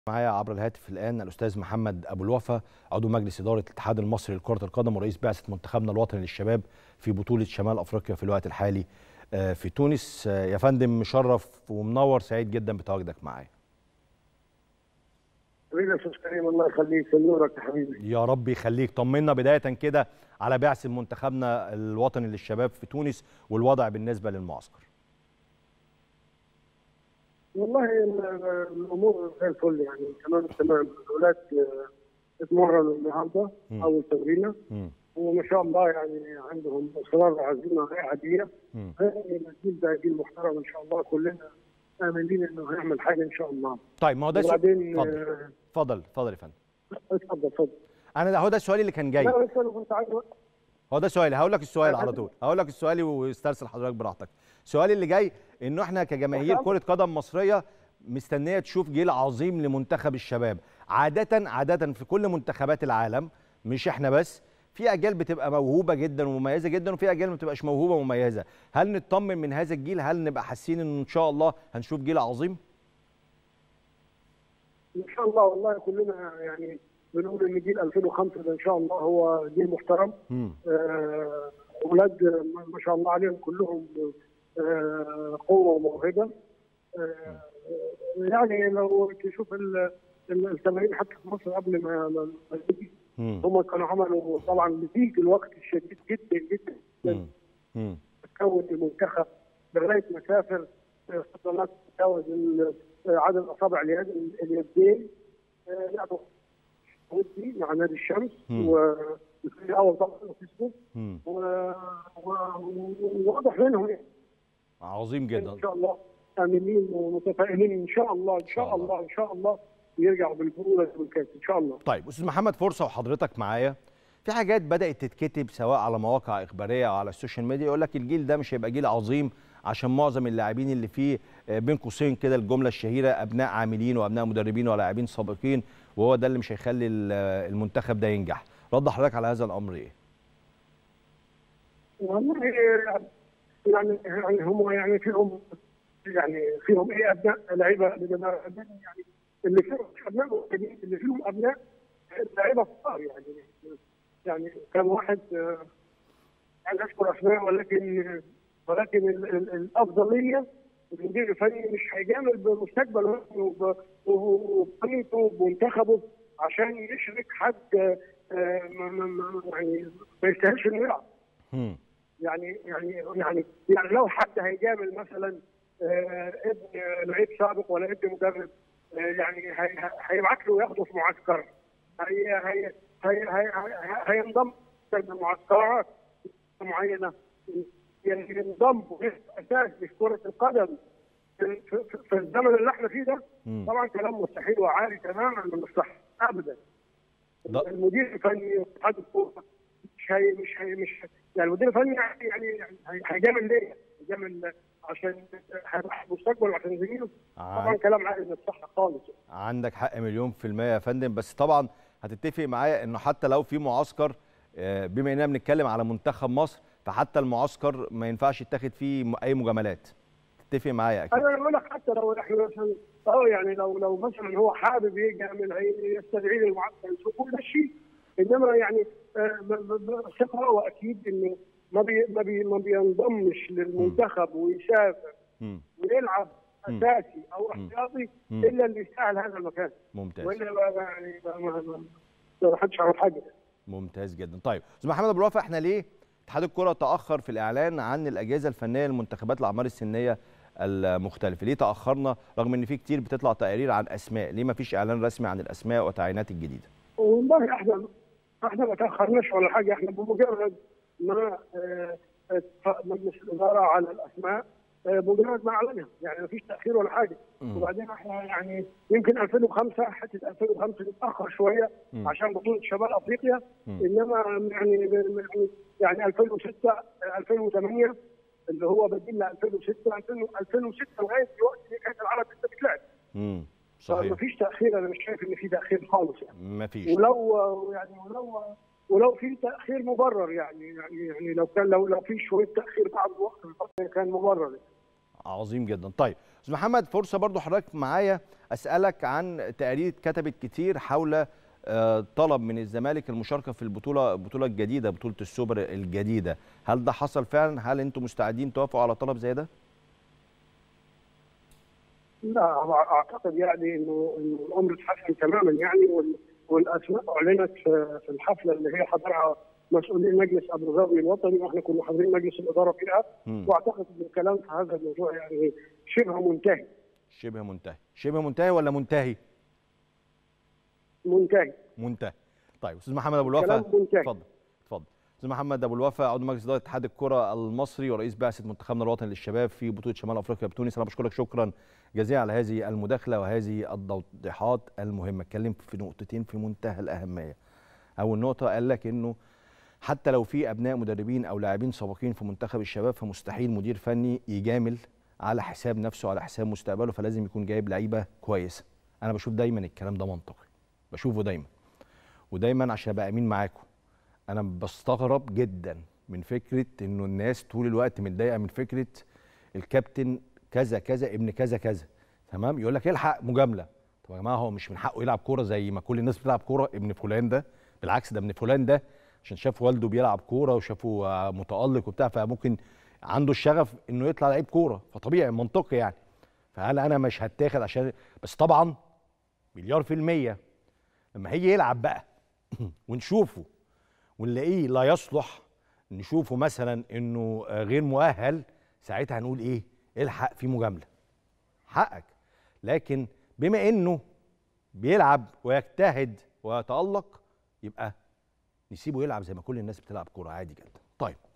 معايا عبر الهاتف الان الاستاذ محمد ابو الوفا عضو مجلس اداره الاتحاد المصري لكره القدم ورئيس بعثه منتخبنا الوطني للشباب في بطوله شمال افريقيا في الوقت الحالي في تونس يا فندم مشرف ومنور سعيد جدا بتواجدك معايا حبيبي يا استاذ كريم الله يخليك سنورك يا حبيبي يا رب يخليك طمنا بدايه كده على بعثه منتخبنا الوطني للشباب في تونس والوضع بالنسبه للمعسكر والله الامور زي الفل يعني تمام تمام الاولاد اتمرنوا النهارده اول تمرينه وما شاء الله يعني عندهم اصرار وعزيمه غير عاديه الجيل ده جيل محترم ان شاء الله كلنا امنين انه هيعمل حاجه ان شاء الله طيب ما هو ده وبعدين اتفضل اتفضل اتفضل يا فندم اتفضل اتفضل انا هو ده السؤال اللي كان جاي لا بس انا كنت عايز هو ده سؤالي هقول لك السؤال على طول هقول لك السؤال واسترسل حضرتك براحتك سؤالي اللي جاي انه احنا كجماهير كره قدم مصريه مستنيه تشوف جيل عظيم لمنتخب الشباب عاده عاده في كل منتخبات العالم مش احنا بس في اجيال بتبقى موهوبه جدا ومميزه جدا وفي اجيال ما بتبقاش موهوبه ومميزه هل نطمن من هذا الجيل هل نبقى حاسين ان ان شاء الله هنشوف جيل عظيم ان شاء الله والله كلنا يعني بنقول ان جيل 2005 ده ان شاء الله هو جيل محترم آه اولاد ما شاء الله عليهم كلهم آه قوه وموهبه آه يعني لو تشوف التمارين حتى في مصر قبل ما ما تيجي هم كانوا عملوا طبعا بتيجي الوقت الشديد جدا جدا تكون المنتخب لغايه ما سافر فضلات تتجاوز عدد اصابع اليد اليدين لعبوا ودي مع نادي الشمس وفي اول طبعا كسبوا وواضح منهم يعني عظيم جدا ان شاء الله امنين ومتفائلين ان شاء الله ان شاء الله ان شاء الله يرجعوا بالبطوله والكاس ان شاء الله طيب استاذ محمد فرصه وحضرتك معايا في حاجات بدات تتكتب سواء على مواقع اخباريه او على السوشيال ميديا يقول لك الجيل ده مش هيبقى جيل عظيم عشان معظم اللاعبين اللي فيه بين قوسين كده الجمله الشهيره ابناء عاملين وابناء مدربين ولاعبين سابقين وهو ده اللي مش هيخلي المنتخب ده ينجح رد حضرتك على هذا الامر ايه والله يعني يعني هم يعني فيهم يعني فيهم ايه ابناء لعيبه يعني اللي فيهم ابناء اللي فيهم ابناء لعيبه كبار يعني يعني كان واحد عايز اذكر اسماء ولكن ولكن الافضليه المدير الفني مش هيجامل بمستقبل وبقيمته وبمنتخبه عشان يشرك حد يعني ما يستاهلش انه يلعب. يعني يعني يعني يعني لو حد هيجامل مثلا ابن لعيب سابق ولا ابن مدرب يعني هيبعت له ياخده في معسكر هي هي هي هي هينضم لمعسكرات معينه يعني ينضم اساس في كره القدم في, في الزمن اللي احنا فيه ده طبعا كلام مستحيل وعاري تماما من الصح ابدا المدير الفني اتحاد الكوره مش هي مش هي مش يعني المدير الفني يعني يعني هيجامل ليه؟ هيجامل عشان مستقبل وعشان زميله طبعا كلام عاري من الصح خالص عندك حق مليون في المية يا فندم بس طبعا هتتفق معايا انه حتى لو في معسكر بما اننا بنتكلم على منتخب مصر فحتى المعسكر ما ينفعش يتاخد فيه اي مجاملات تتفق معايا اكيد انا بقول لك حتى لو احنا مثلا اه يعني لو لو مثلا هو حابب يجامل يستدعي المعسكر يشوف كل شيء انما يعني ثقه واكيد انه ما بي ما, بي ما بينضمش للمنتخب ويسافر ويلعب اساسي او احتياطي الا اللي يستاهل هذا المكان ممتاز والا يعني ما حدش عارف حاجه ممتاز جدا طيب استاذ محمد ابو الوفا احنا ليه اتحاد الكره تاخر في الاعلان عن الاجهزه الفنيه للمنتخبات الاعمار السنيه المختلفه ليه تاخرنا رغم ان في كتير بتطلع تقارير عن اسماء ليه ما فيش اعلان رسمي عن الاسماء والتعيينات الجديده والله احنا احنا ما تاخرناش ولا حاجه احنا بمجرد ما مجلس الاداره على الاسماء بمجرد ما اعلنها يعني ما فيش تاخير ولا حاجه م. وبعدين احنا يعني يمكن 2005 حته 2005 تتاخر شويه م. عشان بطوله شمال افريقيا م. انما يعني يعني 2006 2008 اللي هو بديل ل 2006 2006 لغايه دلوقتي كاس العالم لسه بتلعب صحيح مفيش تاخير انا مش شايف ان في تاخير خالص يعني مفيش ولو يعني ولو ولو في تاخير مبرر يعني يعني يعني لو كان لو لو في شويه تاخير بعض الوقت كان مبرر عظيم جدا طيب استاذ محمد فرصه برضو حضرتك معايا اسالك عن تقارير اتكتبت كتير حول آه، طلب من الزمالك المشاركه في البطوله البطوله الجديده بطوله السوبر الجديده هل ده حصل فعلا هل انتم مستعدين توافقوا على طلب زي ده لا هو اعتقد يعني انه انه الامر اتحسن تماما يعني وال- والاسماء اعلنت في في الحفله اللي هي حضرها مسؤولين مجلس ابو ظبي الوطني واحنا كنا حاضرين مجلس الاداره فيها مم. واعتقد ان الكلام في هذا الموضوع يعني شبه منتهي شبه منتهي شبه منتهي ولا منتهي منتهي منتهي طيب استاذ محمد ابو الوفا كلام منتهي. اتفضل اتفضل استاذ محمد ابو الوفا عضو مجلس اداره اتحاد الكره المصري ورئيس بعثه منتخبنا الوطني للشباب في بطوله شمال افريقيا بتونس انا بشكرك شكرا جزيلا على هذه المداخله وهذه التوضيحات المهمه اتكلم في نقطتين في منتهى الاهميه اول نقطه قال لك انه حتى لو في ابناء مدربين او لاعبين سابقين في منتخب الشباب فمستحيل مدير فني يجامل على حساب نفسه على حساب مستقبله فلازم يكون جايب لعيبه كويسه انا بشوف دايما الكلام ده منطقي بشوفه دايما ودايما عشان ابقى امين معاكم انا بستغرب جدا من فكره انه الناس طول الوقت متضايقه من فكره الكابتن كذا كذا ابن كذا كذا تمام يقول لك الحق مجامله طب يا جماعه هو مش من حقه يلعب كوره زي ما كل الناس بتلعب كوره ابن فلان ده بالعكس ده ابن فلان ده عشان شاف والده بيلعب كوره وشافه آه، متالق وبتاع فممكن عنده الشغف انه يطلع لعيب كوره فطبيعي منطقي يعني فهل انا مش هتاخد عشان بس طبعا مليار في الميه لما هيجي يلعب بقى ونشوفه ونلاقيه لا يصلح نشوفه مثلا انه آه، غير مؤهل ساعتها هنقول ايه الحق في مجامله حقك لكن بما انه بيلعب ويجتهد ويتالق يبقى نسيبه يلعب زي ما كل الناس بتلعب كوره عادي جدا طيب